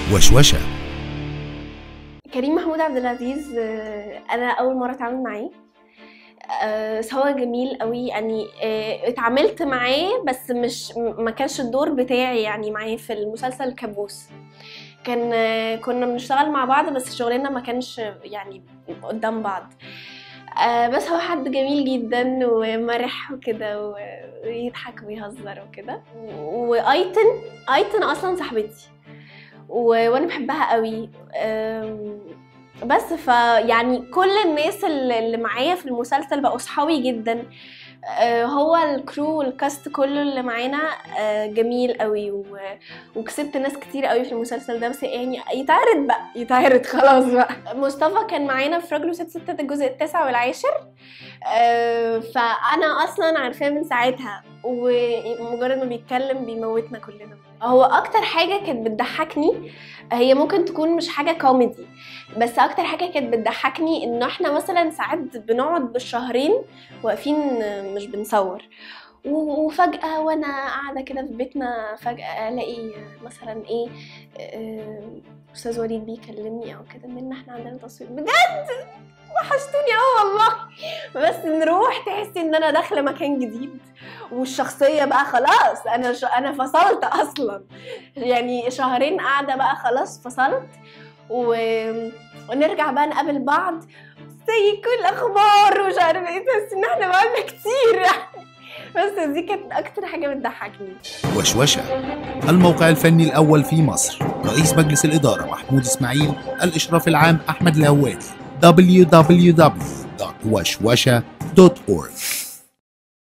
وشوشة كريم محمود عبد العزيز آه، انا اول مره اتعامل معاه آه، سوا جميل قوي يعني آه، اتعاملت معاه بس مش م- ما كانش الدور بتاعي يعني معاه في المسلسل كابوس كان آه، كنا بنشتغل مع بعض بس شغلنا ما كانش يعني قدام بعض آه، بس هو حد جميل جدا ومرح وكده و- ويضحك ويهزر وكده وايتن ايتن اصلا صاحبتي و- وانا بحبها قوي أم، بس فيعني كل الناس اللي اللي معايا في المسلسل بقوا صحابي جدا أه، هو الكرو والكاست كله اللي معانا أه، جميل قوي و- وكسبت ناس كتير قوي في المسلسل ده بس يعني يتعرض بقى يتعرض خلاص بقى مصطفى كان معانا في راجل وست ستات الجزء التاسع والعاشر أه، فانا اصلا عارفاه من ساعتها ومجرد ما بيتكلم بيموتنا كلنا هو اكتر حاجه كانت بتضحكني هي ممكن تكون مش حاجه كوميدي بس اكتر حاجه كانت بتضحكني ان احنا مثلا ساعات بنقعد بالشهرين واقفين مش بنصور و- وفجأة وأنا قاعدة كده في بيتنا فجأة ألاقي مثلا إيه آه، أستاذ وليد بيكلمني أو كده إن إحنا عندنا تصوير بجد وحشتوني أوي والله بس نروح تحسي إن أنا داخلة مكان جديد والشخصية بقى خلاص أنا ش... أنا فصلت أصلا يعني شهرين قاعدة بقى خلاص فصلت و... ونرجع بقى نقابل بعض زي كل اخبار ومش عارفه ايه تحس ان احنا بقالنا كتير يعني بس دي كانت اكتر حاجه بتضحكني وشوشة الموقع الفني الأول في مصر رئيس مجلس الإدارة محمود إسماعيل الإشراف العام أحمد الهوادي www.وشوشة.org